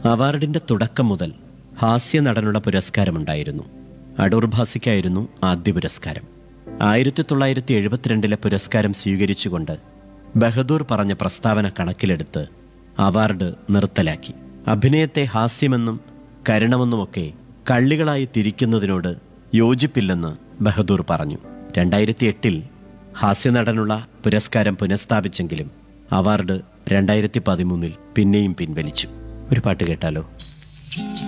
അവാർഡിന്റെ തുടക്കം മുതൽ ഹാസ്യ നടനുള്ള പുരസ്കാരമുണ്ടായിരുന്നു അടൂർ ഭാസിക്കായിരുന്നു ആദ്യ പുരസ്കാരം ആയിരത്തി തൊള്ളായിരത്തി എഴുപത്തിരണ്ടിലെ പുരസ്കാരം സ്വീകരിച്ചുകൊണ്ട് ബഹദൂർ പറഞ്ഞ പ്രസ്താവന കണക്കിലെടുത്ത് അവാർഡ് നിർത്തലാക്കി അഭിനയത്തെ ഹാസ്യമെന്നും കരുണമെന്നുമൊക്കെ കള്ളികളായി തിരിക്കുന്നതിനോട് യോജിപ്പില്ലെന്ന് ബഹദൂർ പറഞ്ഞു രണ്ടായിരത്തി എട്ടിൽ ഹാസ്യനടനുള്ള പുരസ്കാരം പുനഃസ്ഥാപിച്ചെങ്കിലും അവാർഡ് രണ്ടായിരത്തി പതിമൂന്നിൽ പിന്നെയും പിൻവലിച്ചു ഒരു പാട്ട് കേട്ടാലോ